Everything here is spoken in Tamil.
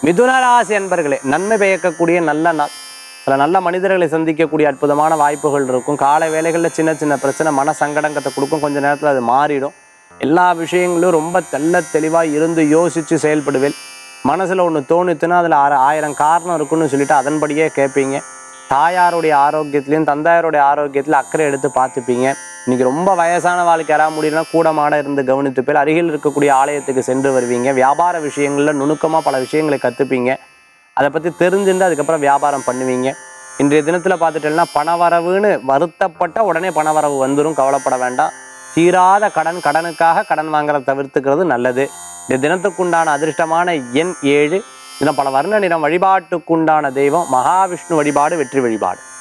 மிதுன ராசி அன்பர்களே நன்மை பயக்கக்கூடிய நல்ல நாள் சில நல்ல மனிதர்களை சந்திக்கக்கூடிய அற்புதமான வாய்ப்புகள் இருக்கும் காலை வேலைகளில் சின்ன சின்ன பிரச்சனை மன சங்கடங்கத்தை கொடுக்கும் கொஞ்ச நேரத்தில் அது மாறிடும் எல்லா விஷயங்களும் ரொம்ப தெள்ள தெளிவாக இருந்து யோசித்து செயல்படுவேன் மனசில் ஒன்று தோணுச்சுன்னா அதில் ஆற ஆயிரம் காரணம் இருக்குன்னு சொல்லிட்டு அதன்படியே கேட்பீங்க தாயாருடைய ஆரோக்கியத்துலையும் தந்தையாருடைய ஆரோக்கியத்தில் அக்கறை எடுத்து பார்த்துப்பீங்க இன்னைக்கு ரொம்ப வயசான வாழ்க்கை யாராவது முடியலனா கூட மாட இருந்து கவனித்து பேர் அருகில் இருக்கக்கூடிய ஆலயத்துக்கு சென்று வருவீங்க வியாபார விஷயங்களில் நுணுக்கமாக பல விஷயங்களை கற்றுப்பீங்க அதை பற்றி தெரிஞ்சுட்டு அதுக்கப்புறம் வியாபாரம் பண்ணுவீங்க இன்றைய தினத்தில் பார்த்துட்டேன்னா பணவரவுன்னு வருத்தப்பட்ட உடனே பணவரவு வந்துடும் கவலைப்பட வேண்டாம் தீராத கடன் கடனுக்காக கடன் வாங்குறத தவிர்த்துக்கிறது நல்லது இந்த தினத்துக்குண்டான அதிர்ஷ்டமான எண் ஏழு தினம் பல வர்ண நிறம் வழிபாட்டுக்குண்டான தெய்வம் மகாவிஷ்ணு வழிபாடு வெற்றி வழிபாடு